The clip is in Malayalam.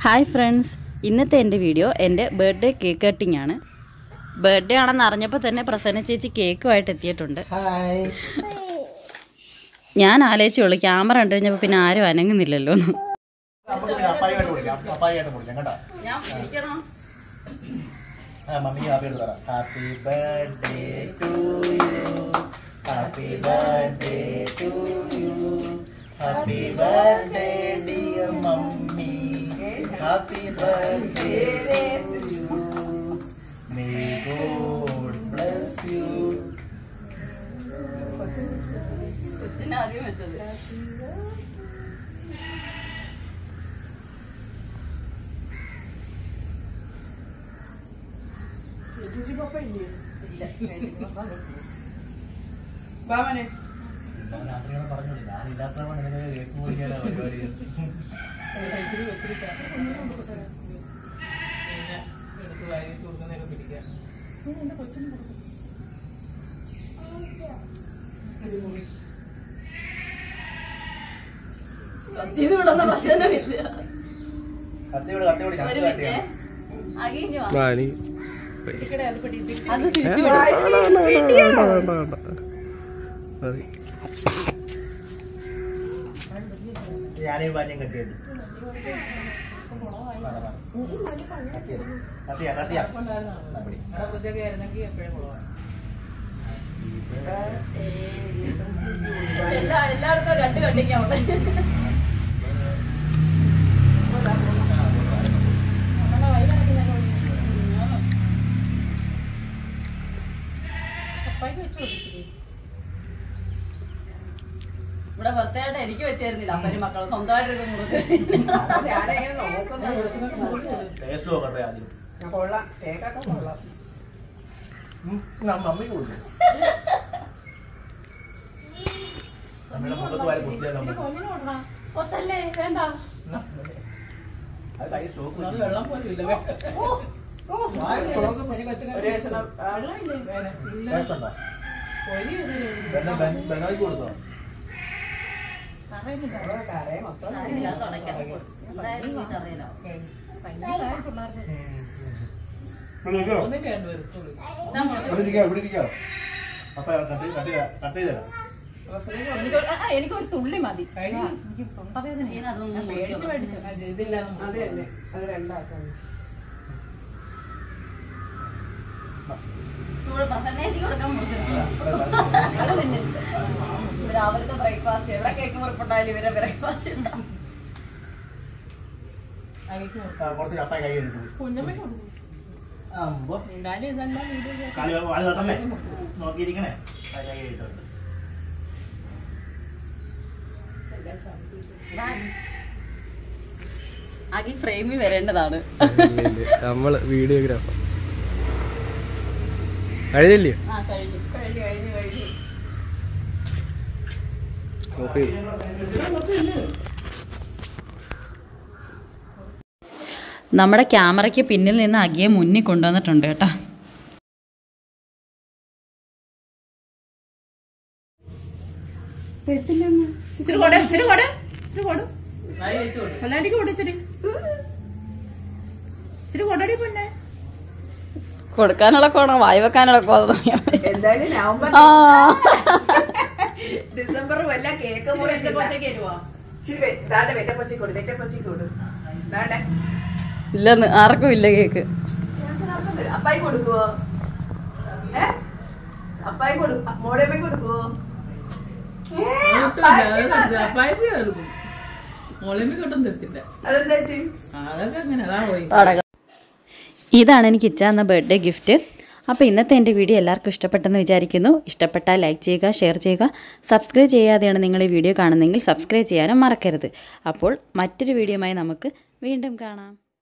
ഹായ് ഫ്രണ്ട്സ് ഇന്നത്തെ എൻ്റെ വീഡിയോ എൻ്റെ ബർത്ത്ഡേ കേക്ക് കട്ടിംഗ് ആണ് ബർത്ത്ഡേ ആണെന്ന് അറിഞ്ഞപ്പോൾ തന്നെ പ്രസന്ന ചേച്ചി കേക്കുമായിട്ട് എത്തിയിട്ടുണ്ട് ഹായ് ഞാൻ ആലോചിച്ചോളൂ ക്യാമറ കണ്ടു കഴിഞ്ഞപ്പോൾ പിന്നെ ആരും അനങ്ങുന്നില്ലല്ലോ എന്ന് നമുക്ക് പിന്നെ അപ്പായിയായിട്ട് വിളിക്കാം അപ്പായിയായിട്ട് വിളിക്കാം കേട്ടോ ആ മമ്മി ഹാപ്പി ആയിട്ട് തരാം happy birthday to you happy birthday to you happy birthday dear mummy happy birthday to you may God bless you ഞാൻ രാത്രിയോടെ പറഞ്ഞോളൂ ഞാൻ ഇല്ലാത്തവണ് നിനക്ക് കേക്ക് മുറിക്കാനാ പരിപാടി കത്തിയോട് കത്തിയോട് ചാക്ക് കാട്ടിയാണ് വാണി അത് തിരിച്ചു മതി ഞാനീ പാഞ്ഞം കട്ടിയത് കത്തിയാ കത്തിയാ ആ, പിടി. എല്ലായിടത്തും രണ്ട് കണ്ടിക്കാവുള്ളൂ ഇവിടെ വൃത്തിയായിട്ട് എനിക്ക് വെച്ചായിരുന്നില്ല അപ്പനും മക്കളും സ്വന്തമായിട്ട് ഇത് മുറിച്ച് ടേസ്റ്റ് നോക്കട്ടെ ആദ്യം ഉം, ഞാൻ മമ്മിക്ക് കൊടുക്കും നമ്മുടെ മുഖത്ത് വാരി കുത്തിയാൽ നമ്മൾ ഒത്തല്ലേ വേണ്ട അത് കൈ സ്റ്റോക്ക് വെള്ളം ബംഗാളിക്ക് കൊടുത്തോ ഇവിടെ ഇരിക്കാം ഇവിടെ ഇരിക്കാം അപ്പൊ കട്ട് കട്ട് കട്ട് ചെയ്ത് തരാം എനിക്കൊരു തുള്ളി മതി എനിക്ക് തൊണ്ടവേദന അതൊന്നും പേടിച്ച് പേടിച്ച് ഇവിടെ പ്രസന്നേച്ചി കൊടുക്കാൻ മുറിച്ചിട്ടുണ്ട് രാവിലത്തെ ബ്രേക്ക്ഫാസ്റ്റ് എവിടെ കേക്ക് മുറിപ്പുണ്ടായാലും ഇവരെ ബ്രേക്ക്ഫാസ്റ്റ് ആ, കുറച്ച് കപ്പായി കൈ എടുക്കും അമ്പോ കാല് വാല് തട്ടല്ലേ നോക്കിയിരിക്കണേ കൈ കൈ ഇട്ടുണ്ട് ആകെ ഫ്രെയിമിൽ വരേണ്ടതാണ് നമ്മള് വീഡിയോഗ്രാഫർ കഴിഞ്ഞില്ലേ ആ കഴിഞ്ഞു ഓക്കെ നമ്മുടെ ക്യാമറയ്ക്ക് പിന്നിൽ നിന്ന് അകിയെ മുന്നിൽ കൊണ്ടുവന്നിട്ടുണ്ട് കേട്ടോ ഇച്ചിരി കൊട ഇച്ചിരി കൊട ഇച്ചിരി കൊടു കൊല്ലാണ്ടിക്ക് കൊടുച്ചിരി ഇച്ചിരി കൊടടി പൊന്നെ കൊടുക്കാനുള്ള കോണോ വായി വെക്കാനുള്ള കോണോ എന്തായാലും നവംബർ ആ ഡിസംബർ വല്ല കേക്ക് മുറി ഇച്ചിരി വെ- ദാണ്ടെ വെറ്റപ്പച്ചി കൊടു വെറ്റപ്പച്ചി കൊടു ദാണ്ടെ ഇല്ലെന്ന് ആർക്കും ഇല്ല കേക്ക് അപ്പായി കൊടുക്കുവോ ഏ അപ്പായി കൊടു മോടമ്മ കൊടുക്കുവോ അതെന്താ ഇതാണ് എനിക്ക് ഇച്ച എന്ന ബർത്ത്ഡേ ഗിഫ്റ്റ് അപ്പോൾ ഇന്നത്തെ എൻ്റെ വീഡിയോ എല്ലാവർക്കും ഇഷ്ടപ്പെട്ടെന്ന് വിചാരിക്കുന്നു ഇഷ്ടപ്പെട്ടാൽ ലൈക്ക് ചെയ്യുക ഷെയർ ചെയ്യുക സബ്സ്ക്രൈബ് ചെയ്യാതെയാണ് നിങ്ങൾ ഈ വീഡിയോ കാണുന്നതെങ്കിൽ സബ്സ്ക്രൈബ് ചെയ്യാനും മറക്കരുത് അപ്പോൾ മറ്റൊരു വീഡിയോയുമായി നമുക്ക് വീണ്ടും കാണാം